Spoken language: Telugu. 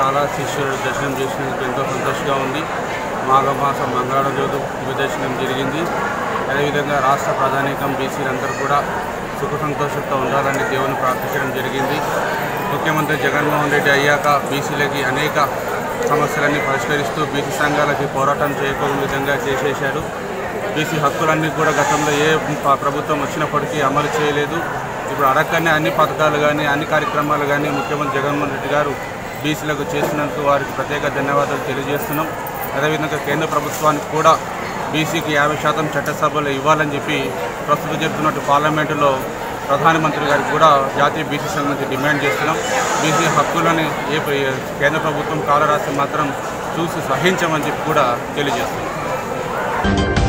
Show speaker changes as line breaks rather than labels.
కాళహస్తీశ్వరుడు దర్శనం చేసినందుకు ఎంతో సంతోషంగా ఉంది మాఘమాసం మంగళవారం రోజు దర్శనం జరిగింది అదేవిధంగా రాష్ట్ర ప్రధానికం బీసీలందరూ కూడా సుఖ సంతోషంతో ఉండాలని దేవుని ప్రార్థించడం జరిగింది ముఖ్యమంత్రి జగన్మోహన్ రెడ్డి అయ్యాక బీసీలకి అనేక సమస్యలన్నీ పరిష్కరిస్తూ బీసీ సంఘాలకి పోరాటం చేయకూడని విధంగా చేసేశాడు బీసీ హక్కులన్నీ కూడా గతంలో ఏ ప- ప్రభుత్వం వచ్చినప్పటికీ అమలు చేయలేదు ఇప్పుడు అడగనే అన్ని పథకాలు కానీ అన్ని కార్యక్రమాలు కానీ ముఖ్యమంత్రి జగన్మోహన్ రెడ్డి గారు బీసీలకు చేసినందుకు వారికి ప్రత్యేక ధన్యవాదాలు తెలియజేస్తున్నాం అదేవిధంగా కేంద్ర ప్రభుత్వానికి కూడా బీసీకి యాభై శాతం చట్టసభలో ఇవ్వాలని చెప్పి ప్రస్తుతం జరుగుతున్నట్టు పార్లమెంటులో ప్రధానమంత్రి గారికి కూడా జాతీయ బీసీ సంఘం నుంచి డిమాండ్ చేస్తున్నాం బీసీ హక్కులని ఏ ప్ర- కేంద్ర ప్రభుత్వం కాలరాస్తే మాత్రం చూసి సహించమని చెప్పి కూడా తెలియజేస్తున్నాం